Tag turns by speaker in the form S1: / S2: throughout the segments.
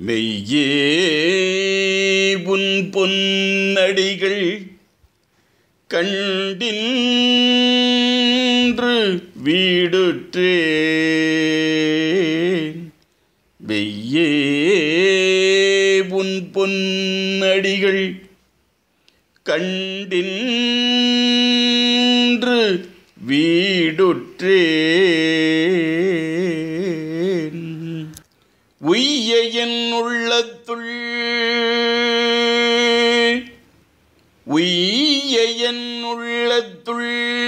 S1: மெய்யே உன் பொன்னடிகள் கண்டின்று வீடுற்றேன் வெய்யே உன் பொன்னடிகள் கண்டின்று வீடுற்றேன் உய்ய என் உள்ளத்துள் உய்ய என் உள்ளத்துள்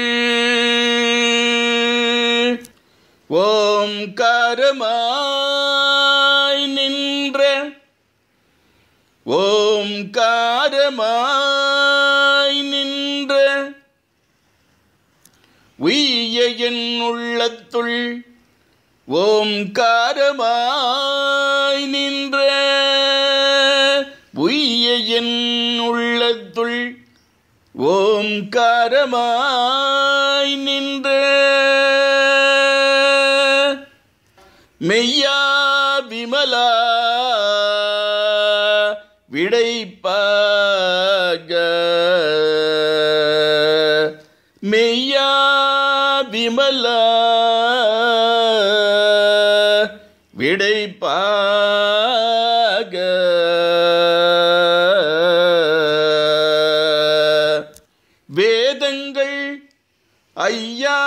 S1: ஓம்காரமாய் நின்ற ஓம்காரமாய் நின்ற உய்ய என் உள்ளத்துள் ஓம்காரமாய் நின்ற உய்ய என் உள்ளத்துள் ஓம்காரமாய் நின்ற மெய்யா விமலா விடைப்பாக மெய்யா விமலா விடைப்பாக வேதங்கள் ஐயா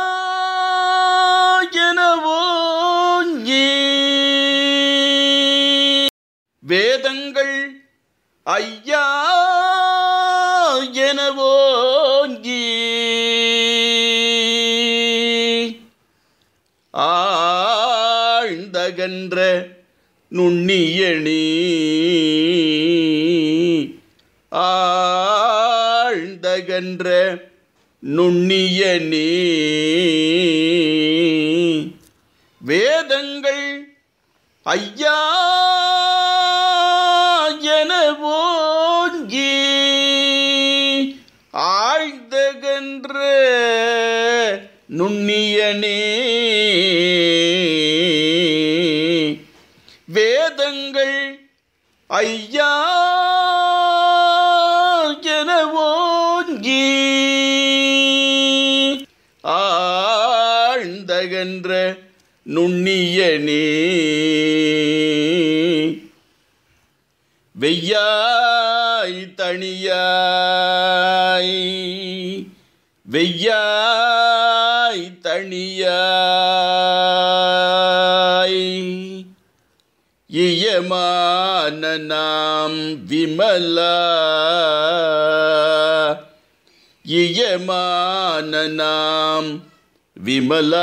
S1: எனவோங்கி வேதங்கள் ஐயா எனவோங்கி ஆழ்ந்தகன்ற நுண்ணியணி ஆழ்ந்தகன்ற நுண்ணியணி வேதங்கள் ஐயா என ஓங்கி ஆழ்ந்தகன்ற நுண்ணியனே வேதங்கள் ஐயா என ஓங்கி ஆழ்ந்தகன்ற நுண்ணியனே வெய்யாய் தனியாய் வெய்யாய் தனியாய் இயமான நாம் விமலா இயமான நாம் விமலா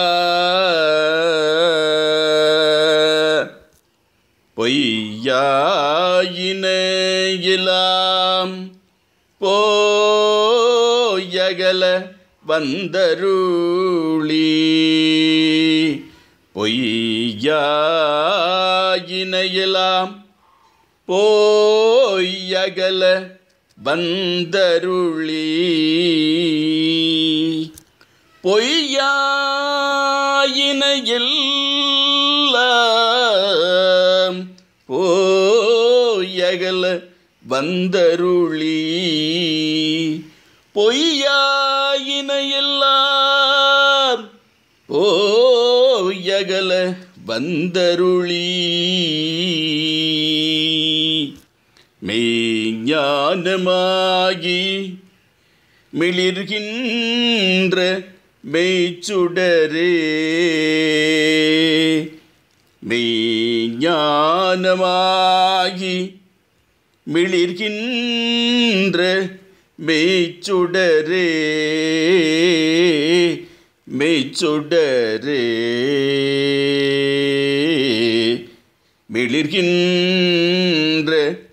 S1: பொய்யாயினையிலாம் போயகல வந்தருளி பொய்யாயினையிலாம் போயகல வந்தருளி பொய்யாயினையெல்லாம் போயகல வந்தருளி பொய்யாயினையெல்லாம் போயகல வந்தருளி மெய்ஞானமாகி மிளிர்கின்ற மெய்ச்சுடரே மெய்ஞானமாகி மிளிர்கின்ற மெய்ச்சுடரே மெய்ச்சுடரே மிளிர்கின்ற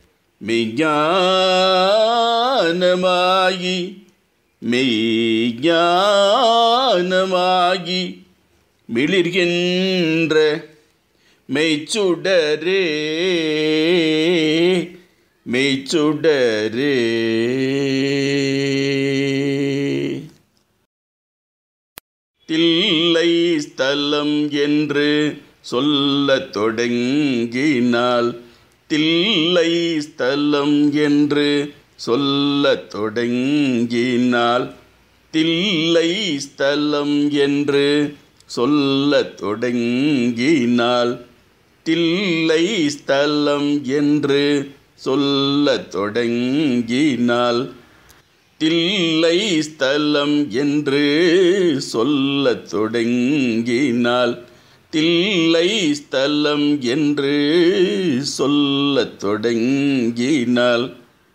S1: மெய்ஞானமாகி மெய்ஞானமாகி மிளிர்கின்ற மெய்ச்சுடரே மெய்ச்சுடரே தில்லை ஸ்தலம் என்று சொல்லத் தொடங்கினால் தில்லை ஸ்தலம் என்று சொல்லத் தொடங்கினால் தில்லை ஸ்தலம் என்று சொல்லத் தொடங்கினால் தில்லை ஸ்தலம் என்று சொல்லத் தொடங்கினால் தில்லை ஸ்தலம் என்று சொல்லத் தொடங்கினால் தில்லை ஸ்தலம் என்று சொல்லத் தொடங்கினால்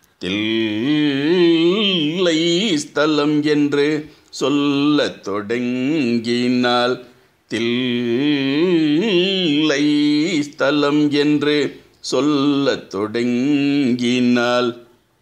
S1: தில்லை ஸ்தலம் என்று சொல்லத் தொடங்கினால் தில்லை ஸ்தலம் என்று சொல்லத் தொடங்கினால்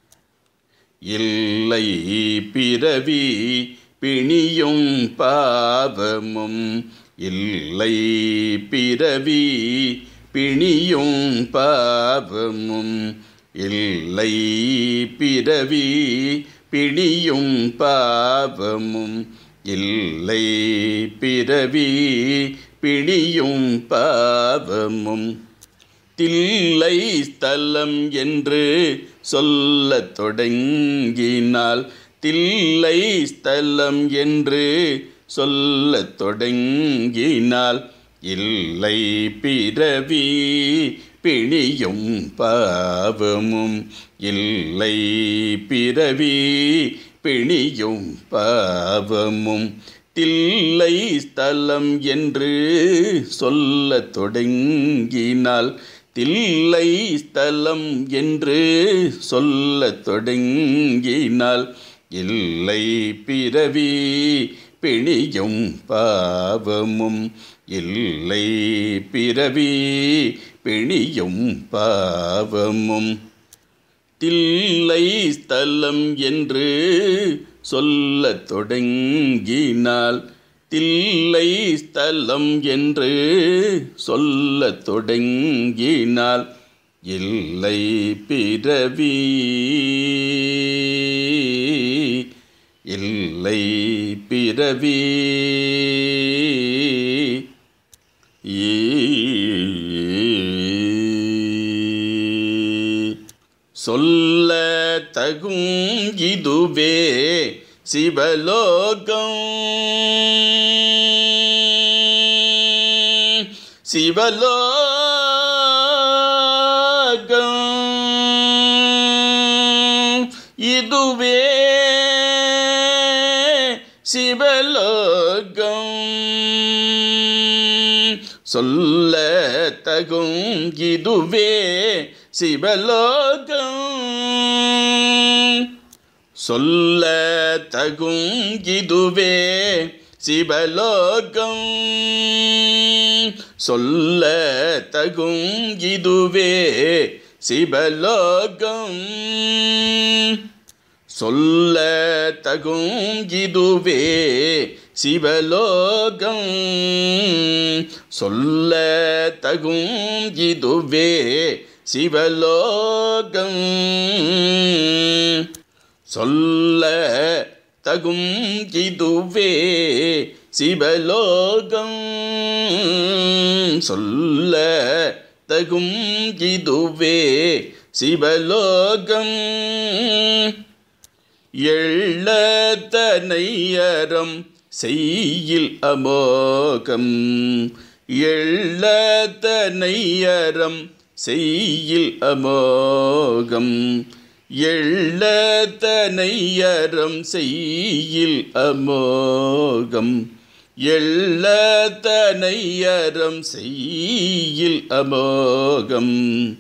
S1: இல்லை பிறவி பிணியும் பாவமும் இல்லை பிறவி பிணியும் பாவமும் இல்லை பிறவி பிணியும் பாவமும் இல்லை பிறவி பிணியும் பாவமும் தில்லை ஸ்தலம் என்று சொல்லத் தொடங்கினால் தில்லை ஸ்தலம் என்று சொல்லத் தொடங்கினால் இல்லை பிறவி பிணியும் பாவமும் இல்லை பிறவி பிணியும் பாவமும் தில்லை ஸ்தலம் என்று சொல்லத் தொடங்கினால் தில்லை ஸ்தலம் என்று சொல்லத் தொடங்கினால் இல்லை பிறவி பிணியும் பாவமும் இல்லை பிறவி பிணியும் பாவமும் தில்லை ஸ்தலம் என்று சொல்லத் தொடங்கினால் தில்லை ஸ்தலம் என்று சொல்லத் தொடங்கினால் இல்லை பிறவி இல்லை பிறவி சொல்ல தகும் இதுவே சிவலோகம் சிவலோகம் இதுவே சிவலோகம் சொல்ல தகும் இதுவே சிவலோகம் சொல்ல தகும் இதுவே சிவலோகம் சொல்ல தகும் இதுவே சிவலோகம் சொல்ல தகும் இதுவே சிவலோகம் சொல்ல தகும் இதுவே சிவலோகம் சொல்ல தகும் இதுவே சிவலோகம் சொல்ல தகும் இதுவே சிவலோகம் எள்ளத்தனையரம் செய்யில் அமோகம் எள்ளத்தனையரம் செய்யில் அமோகம் எள்ளத்தனையரம் செய்யில் அமோகம் எள்ளத்தனையரம் செய்யில் அமோகம்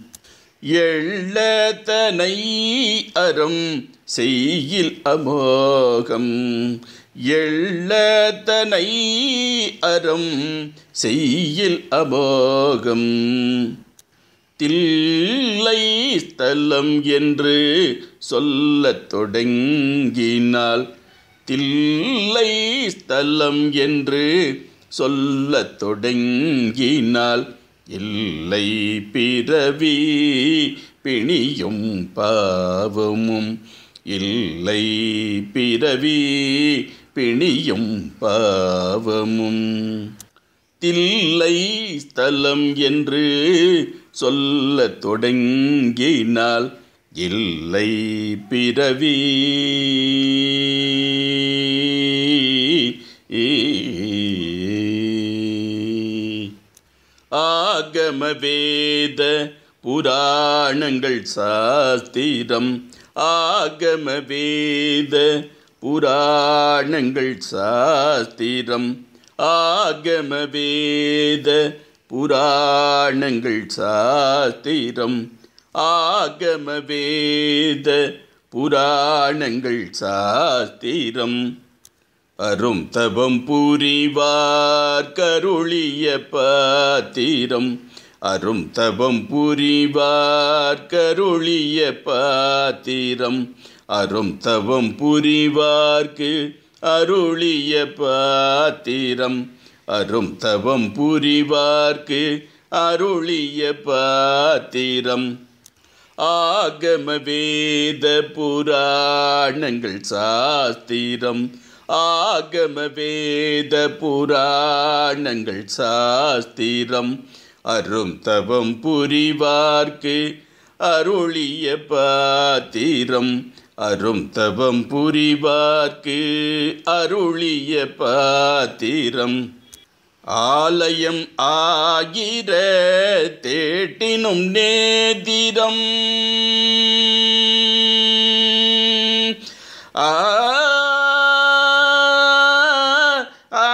S1: எள்ளத்தனை அறம் செய்யில் அமோகம் எள்ளத்தனை அறம் செய்யில் அமோகம் தில்லை ஸ்தலம் என்று சொல்லத் தொடங்கினால் தில்லை ஸ்தலம் என்று சொல்லத் தொடங்கினால் இல்லை பிறவி பிணியும் பாவமும் இல்லை பிறவி பிணியும் பாவமும் தில்லை ஸ்தலம் என்று சொல்லத் தொடங்கினால் இல்லை பிறவி ஆகம வேத புராணங்கள் சாஸ்திரம் ஆகம வேத புராணங்கள் சாஸ்திரம் ஆகம வேத புராணங்கள் சாஸ்திரம் ஆகம வேத புராணங்கள் சாஸ்திரம் அரும் தவம் புரிவார் கருளிய பாத்திரம் அரும் தவம் புரிவார் கருளிய பாத்திரம் அரும் தவம் புரிவார்க்கு அருளிய பாத்திரம் அரும் தவம் புரிவார்க்கு அருளிய பாத்திரம் ஆகம வேத புராணங்கள் சாஸ்திரம் ஆகம வேத புராணங்கள் சாஸ்திரம் அரும் தவம் புரிவார்க்கு அருளிய பாத்திரம் அரும் தவம் புரிவார்க்கு அருளிய பாத்திரம் ஆலயம் ஆகிற தேட்டினும் நேதிரம் ஆ ஆ,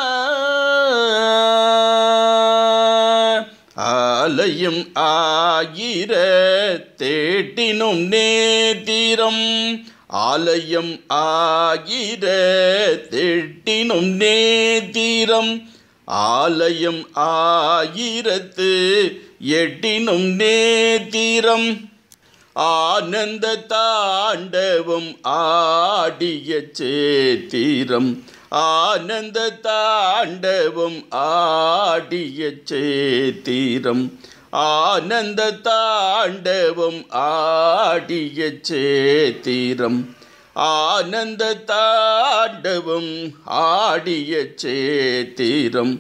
S1: ஆலயம் ஆகிற தேட்டினும் நேதிரம் ஆலயம் ஆகிற தேட்டினும் நேதிரம் ஆலயம் ஆயிரத்து எட்டினும் நேதிரம் ஆனந்த தாண்டவம் ஆடிய சேத்திரம் ஆனந்த தாண்டவம் ஆடிய சேத்திரம் ஆனந்த தாண்டவம் ஆடிய சேத்திரம் ஆனந்த தாண்டவம் ஆடிய சேத்திரம்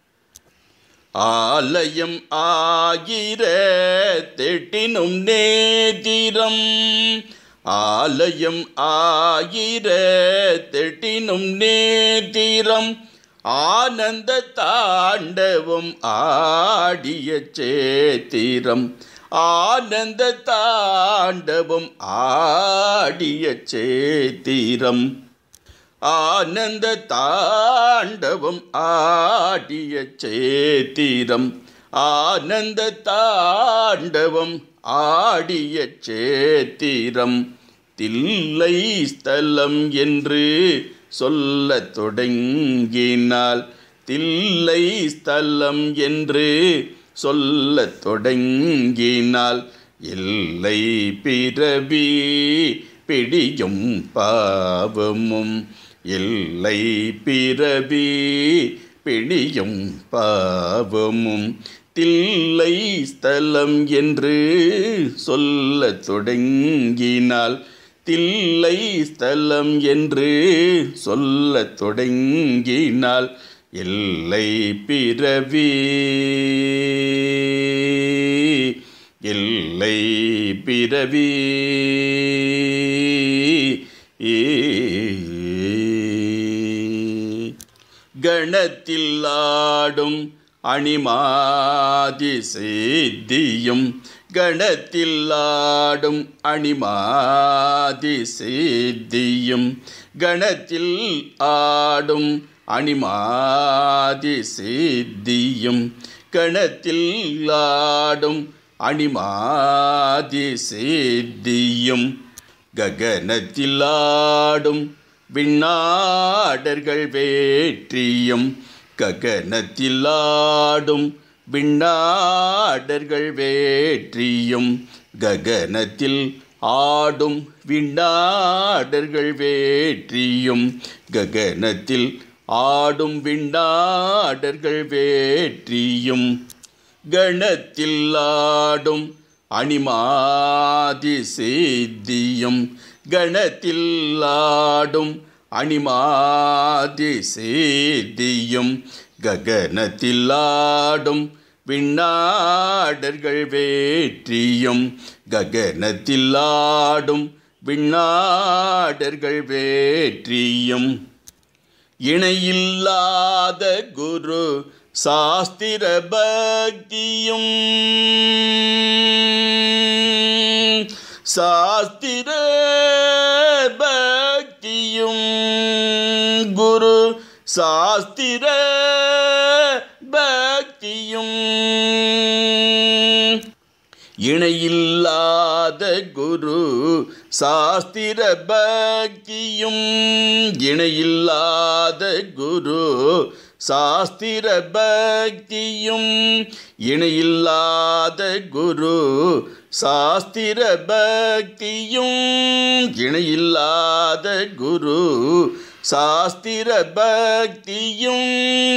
S1: ஆலயம் ஆகிற தெட்டினும் நேதிரம் ஆலயம் ஆகிற தெட்டினும் நேதிரம் ஆனந்த தாண்டவம் ஆடிய சேத்திரம் ஆனந்த தாண்டவம் ஆடிய சேத்திரம் ஆனந்த தாண்டவம் ஆடிய சேத்திரம் ஆனந்த தாண்டவம் ஆடிய சேத்திரம் தில்லை ஸ்தலம் என்று சொல்லத் தொடங்கினால் தில்லை ஸ்தலம் என்று சொல்லத் தொடங்கினால் இல்லை பிறவி பிடியும் பாவமும் இல்லை பிறவி பிடியும் பாவமும் தில்லை ஸ்தலம் என்று சொல்லத் தொடங்கினால் தில்லை ஸ்தலம் என்று சொல்லத் தொடங்கினால் இல்லை பிறவி இல்லை பிறவி கணத்தில் ஆடும் அணிமாதி சித்தியும் கணத்தில் ஆடும் அணிமாதி சித்தியும் கணத்தில் ஆடும் அணிமாதி சித்தியும் கணத்தில் ஆடும் அணிமாதி சித்தியும் ககனத்தில் ஆடும் விண்ணாடர்கள் வேற்றியும் ககனத்தில் ஆடும் விண்ணாடர்கள் வேற்றியும் ககனத்தில் ஆடும் விண்ணாடர்கள் வேற்றியும் ககனத்தில் ஆடும் விண்ணாடர்கள் வேற்றியும் கணத்தில் ஆடும் அணிமாதி சேத்தியும் கணத்தில் ஆடும் அணிமாதி சேத்தியும் ககனத்தில் ஆடும் விண்ணாடர்கள் வேற்றியும் ககனத்தில் ஆடும் விண்ணாடர்கள் வேற்றியும் இணையில்லாத குரு சாஸ்திர பக்தியும் சாஸ்திர பக்தியும் குரு சாஸ்திர பக்தியும் இணையில்லாத குரு சாஸ்திர பக்தியும் இணையில்லாத குரு சாஸ்திர பக்தியும் இணையில்லாத குரு சாஸ்திர பக்தியும் இணையில்லாத குரு சாஸ்திர பக்தியும்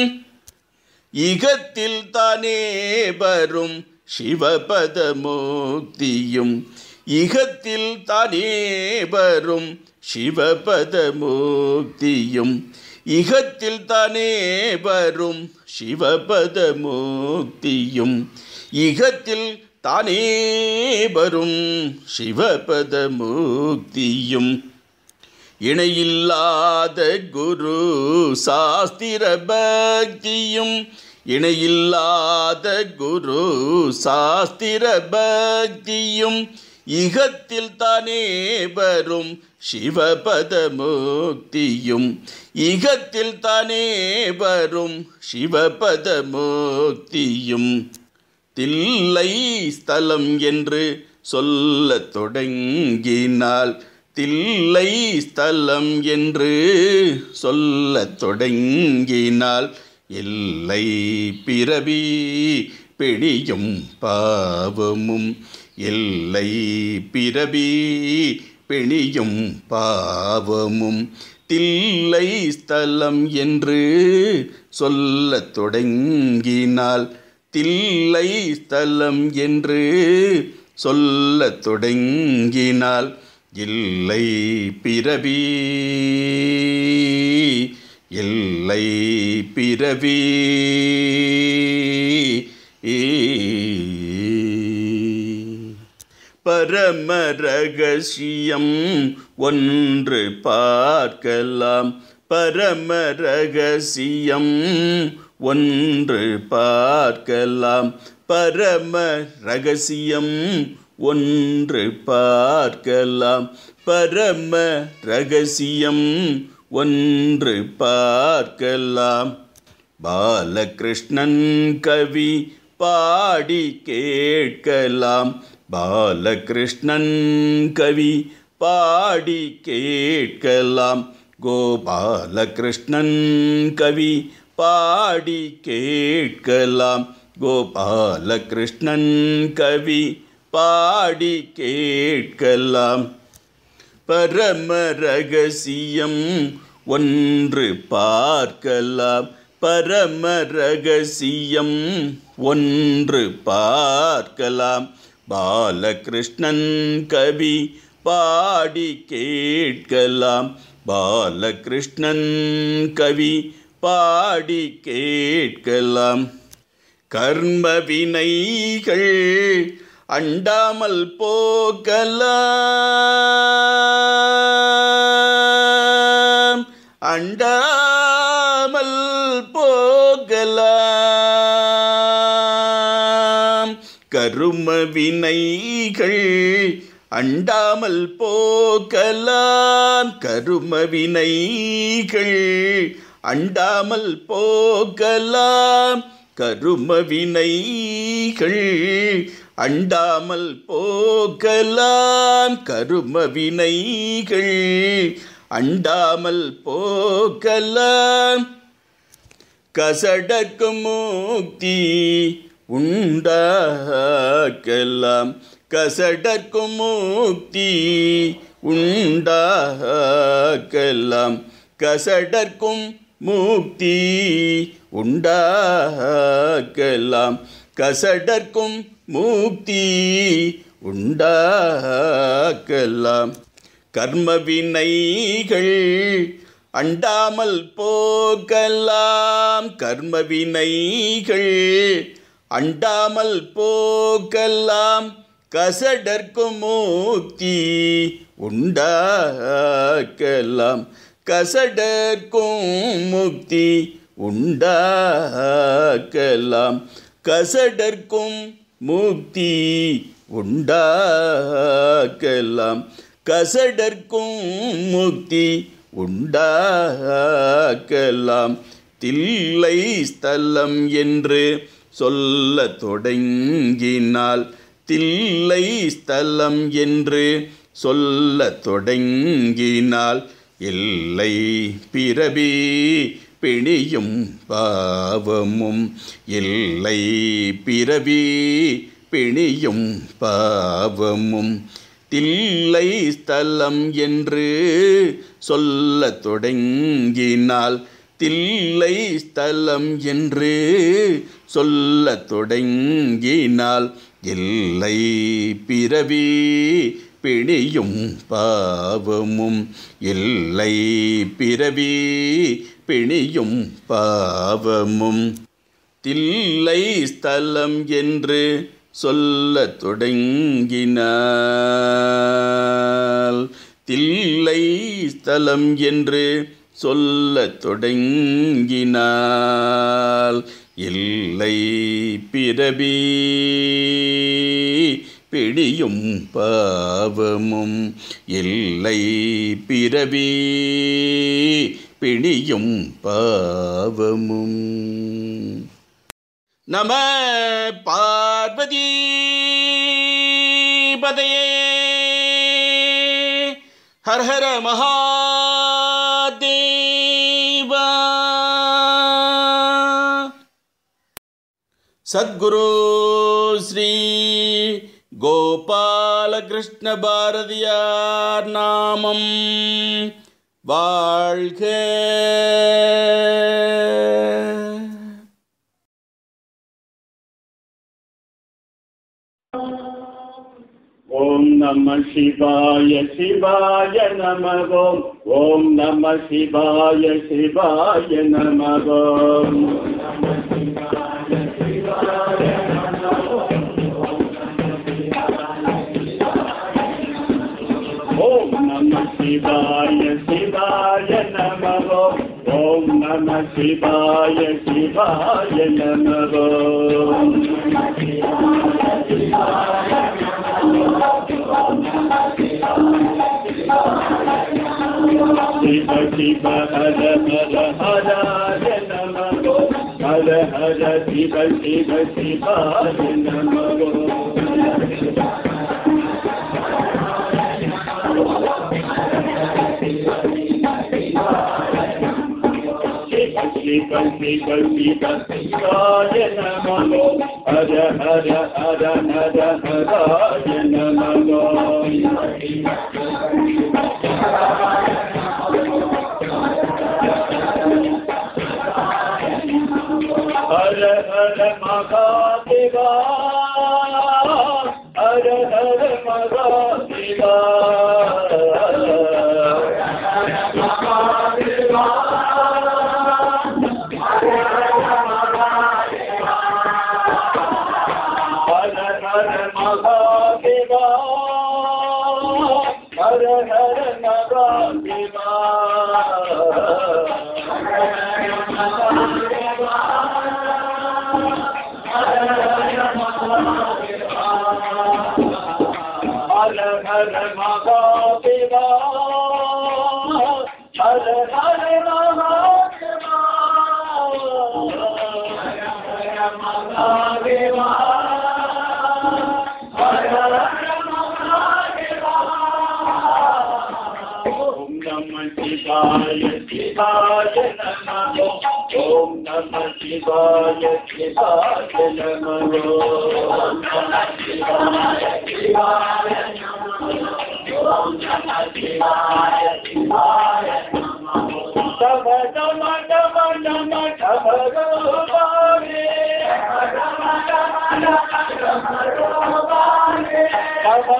S1: இகத்தில் தானே வரும் சிவபத முக்தியும் இகத்தில் தானே வரும் சிவபத முக்தியும் இகத்தில் தானே வரும் சிவபத முக்தியும் இகத்தில் தானே வரும் சிவபத முக்தியும் இணையில்லாத குரு சாஸ்திர பக்தியும் இணையில்லாத குரு சாஸ்திர பக்தியும் இகத்தில் தானே வரும் சிவபத முக்தியும் இகத்தில் தானே வரும் சிவபத முக்தியும் தில்லை ஸ்தலம் என்று சொல்லத் தொடங்கினால் தில்லை ஸ்தலம் என்று சொல்லத் தொடங்கினால் எல்லை பிறவி பிடியும் பாவமும் எல்லை பிறவி பிணியும் பாவமும் தில்லை ஸ்தலம் என்று சொல்லத் தொடங்கினால் தில்லை ஸ்தலம் என்று சொல்லத் தொடங்கினால் இல்லை பிறவி இல்லை பிறவி பரம ரகசியம் ஒன்று பார்க்கலாம் பரம ரகசியம் ஒன்று பார்க்கலாம் பரம ரகசியம் ஒன்று பார்க்கலாம் பரம ரகசியம் ஒன்று பார்க்கலாம் பாலகிருஷ்ணன் கவி பாடி கேட்கலாம் பாலகிருஷ்ணன் கவி பாடி கேட்கலாம் கோபாலகிருஷ்ணன் கவி பாடி கேட்கலாம் கோபாலகிருஷ்ணன் கவி பாடி கேட்கலாம் பரம ரகசியம் ஒன்று பார்க்கலாம் பரம ரகசியம் ஒன்று பார்க்கலாம் பாலகிருஷ்ணன் கவி பாடி கேட்கலாம் பாலகிருஷ்ணன் கவி பாடி கேட்கலாம் கர்ம வினைகள் அண்டாமல் போகலாம் அண்டாமல் போகலாம் கரும வினைகள் அண்டாமல் போகலாம் கரும வினைகள் அண்டாமல் போகலாம் கரும வினைகள் அண்டாமல் போகலாம் கரும வினைகள் அண்டாமல் போகலாம் கசடக்கும் முக்தி உண்டாக்கலாம் கசடக்கும் முக்தி உண்டாக்கலாம் கசடர்க்கும் முக்தி உண்டாக்கலாம் கசடர்க்கும் முக்தி உண்டாக்கலாம் கர்ம வினைகள் அண்டாமல் போகலாம் கர்ம வினைகள் அண்டாமல் போகலாம் கசடர்க்கும் மூக்தி உண்டாக்கலாம் கசடர்க்கும் முக்தி உண்டாக்கலாம் கசடர்க்கும் முக்தி உண்டாக்கலாம் கசடர்க்கும் முக்தி உண்டாக்கலாம் தில்லை ஸ்தலம் என்று சொல்ல தொடங்கினால் தில்லை ஸ்தலம் என்று சொல்ல தொடங்கினால் இல்லை பிறவி பிணியும் பாவமும் இல்லை பிறவி பிணியும் பாவமும் தில்லை ஸ்தலம் என்று சொல்ல தொடங்கினால் தில்லை ஸ்தலம் என்று சொல்ல தொடங்கினால் இல்லை பிறவி பிணியும் பாவமும் இல்லை பிறவி பிணியும் பாவமும் தில்லை ஸ்தலம் என்று சொல்ல தொடங்கினால் தில்லை ஸ்தலம் என்று சொல்ல தொடங்கினால் இல்லை பிறவி பிடியும் பாவமும் இல்லை பிறவி பிணியும் பாவமும் நம பார்வதி பதையே ஹர ஹர மகாதேவா சத்குரு ஸ்ரீ கோபாலகிருஷ்ண பாரதியார் நாமம் வாழ்க
S2: ஓம் நம சிவாய சிவாய நமகோம் ஓம் நம சிவாய சிவாய நமகோம் ஓம் நம சிவாய சிவாய நமகோம் ஓம் நம சிவாய சிவாய நமகோம் शिव शिव हर हर हराय नमो हर हर शिव शिव शिवाय नमो शिव शिव शिव शिव शिवाय नमो हर हर हर हर हराय नमो हर हर महादेवा हर हर महादेवा हर हर महादेवा हर हर महादेवा हर हर महादेवा हर हर महादेवा महादेवा हर हर महादेवा ओम नमः शिवाय शिवाय नमः ओम नमः शिवाय शिवाय नमः ओम नमः शिवाय शिवाय नमः ओम नमः शिवाय शिवाय नमः तब नम नम नम तब रोबारे तब नम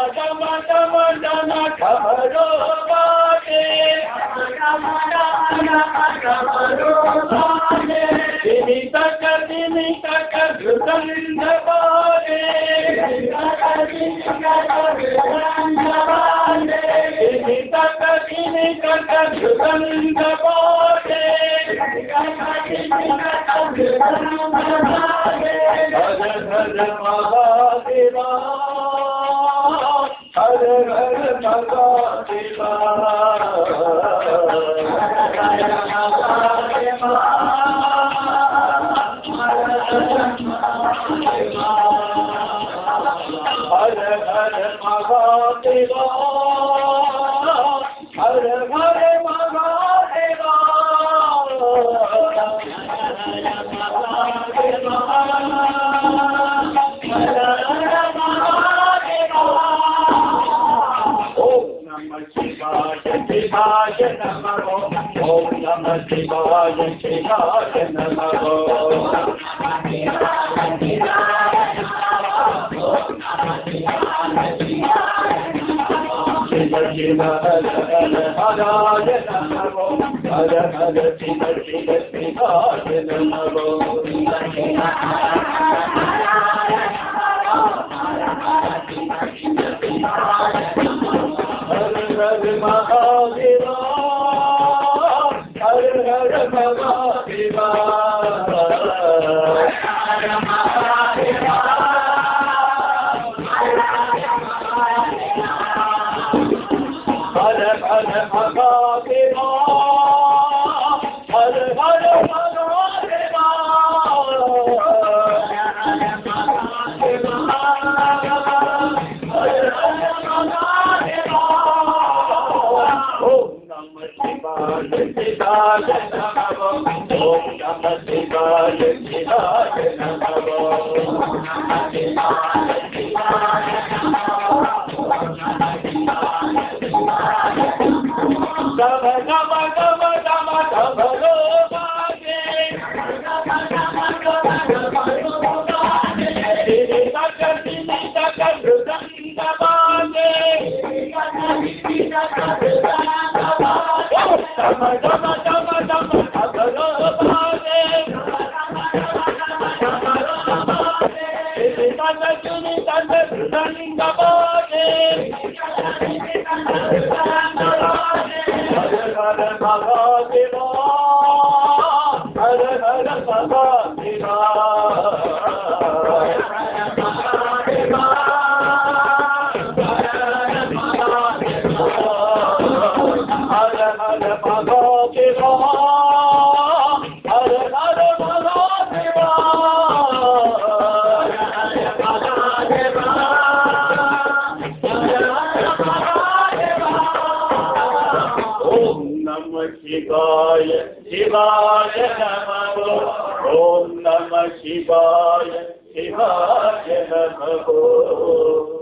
S2: नम नम तब रोबारे தினி தக்க தினி தக்க திருதண்டபாலே தினி தக்க தினி தக்க திருதண்டபாலே ஹர ஹர மகாதேவா ஹர ஹர மகாதேவா ஹர ஹர மகாதேவா ஹர ஹர மகாதேவா ஓம் நம சிவாய சிவாய நமோ ஓம் நம சிவாய சிவாய நமோ சிவ சிவ ஹர ஹர ஹராய நமோ ஹர ஹர சிவ சிவ சிவாய நமோ ஹர ஹர மகாதேவா ஹர ஹர மகாதேவா ஹர ஹர மகாதேவா ஹர ஹர மகாதேவா ஓம் நம சிவாய சிவாய நமோ ஓம் நம சிவாய சிவாய நமோ தம தம தம தம தம லோகாதே திரி தக்க திரி தக்க மிருதங்கபாதே தம தம தம தம தம லோகாதே திரி தக்க திரி தக்க மிருதங்கபாதே ஹர ஹர மகாதேவா ஹர ஹர மகாதேவா ஹர ஹர மகாதேவா ஹர ஹர மகாதேவா ஓம் நம சிவாய சிவாய நமோ ஓம் நம சிவாய சிவாய நமோ